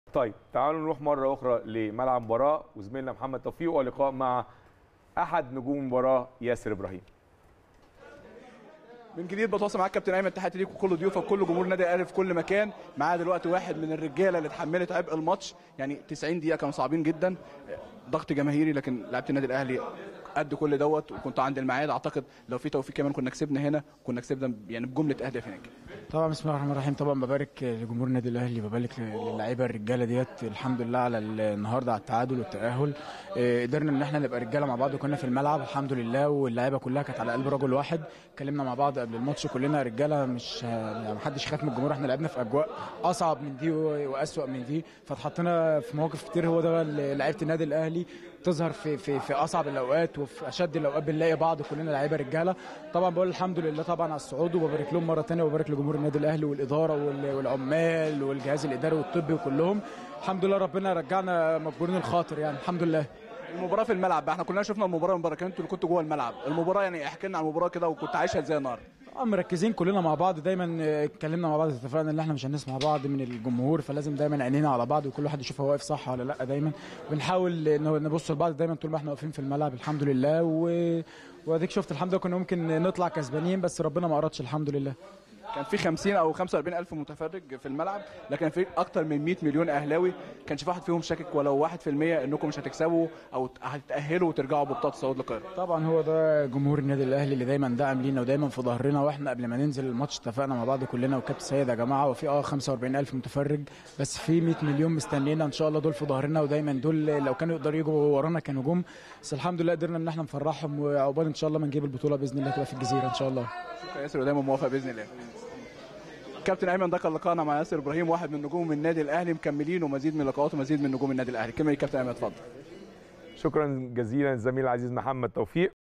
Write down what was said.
طيب تعالوا نروح مره اخرى لملعب مباراه وزميلنا محمد توفيق ولقاء مع احد نجوم المباراه ياسر ابراهيم من جديد بتواصل معاك كابتن ايمن تحياتي ليك وكل ضيوفك وكل جمهور نادي الاهلي في كل مكان معايا دلوقتي واحد من الرجاله اللي اتحملت عبء الماتش يعني 90 دقيقه كانوا صعبين جدا ضغط جماهيري لكن لعيبه النادي الاهلي قد كل دوت وكنت عند الميعاد اعتقد لو في توفيق كمان كنا كسبنا هنا كنا كسبنا يعني بجمله اهداف هناك طبعا بسم الله الرحمن الرحيم طبعا ببارك لجمهور النادي الاهلي ببارك للعيبه الرجاله ديت الحمد لله على النهارده على التعادل والتاهل إيه، قدرنا ان احنا نبقى رجاله مع بعض وكنا في الملعب الحمد لله واللعيبه كلها كانت على قلب رجل واحد اتكلمنا مع بعض قبل الماتش كلنا رجاله مش يعني محدش خاف من الجمهور احنا لعبنا في اجواء اصعب من دي واسوأ من دي فاتحطينا في مواقف كتير هو ده اللي لعيبه النادي الاهلي تظهر في في في اصعب الاوقات وفي اشد الاوقات بنلاقي بعض كلنا لعيبه رجاله طبعا بقول الحمد لله طبعا على الصعود وببارك لهم مره ثانيه وببارك لجمهور النادي الاهلي والاداره وال- والعمال والجهاز الاداري والطبي وكلهم الحمد لله ربنا رجعنا مجبورين الخاطر يعني الحمد لله المباراه في الملعب بقى احنا كلنا شفنا المباراه من بره كان انتوا اللي كنتوا جوه الملعب المباراه يعني احكي لنا عن المباراه كده وكنت عايشها ازاي النهارده اه مركزين كلنا مع بعض دايما آه، اتكلمنا مع بعض اتفقنا ان احنا مش هنسمع بعض من الجمهور فلازم دايما عينينا على بعض وكل واحد يشوف هو واقف صح ولا لا دايما بنحاول إن- نبص لبعض دايما طول ما احنا واقفين في الملعب الحمد لله و... واديك شفت الحمد لله كنا ممكن نطلع كسبانين بس ربنا ما اردش الحمد لله كان في 50 او 45 الف متفرج في الملعب لكن في اكتر من 100 مليون اهلاوي كانش في واحد فيهم شاكك ولو 1% انكم مش هتكسبوا او هتتاهلوا وترجعوا ببطاقه الصعود للقاهره طبعا هو ده جمهور النادي الاهلي اللي دايما داعم لينا ودايما في ظهرنا واحنا قبل ما ننزل الماتش اتفقنا مع بعض كلنا وكابتن سيد يا جماعه وفي اه 45000 متفرج بس في 100 مليون مستنينا ان شاء الله دول في ظهرنا ودايما دول لو كانوا يقدروا يجوا ورانا كانوا جم بس الحمد لله قدرنا ان احنا نفرحهم وعقبال ان شاء الله ما نجيب البطوله باذن الله تبقى في الجزيره ان شاء الله شكرا ياسر ودايما موافق باذن الله كابتن ايمن ده كان لقاءنا مع ياسر ابراهيم واحد من نجوم النادي الاهلي مكملين ومزيد من اللقاءات ومزيد من نجوم النادي الاهلي كمل يا كابتن ايمن اتفضل شكرا جزيلا الزميل العزيز محمد توفيق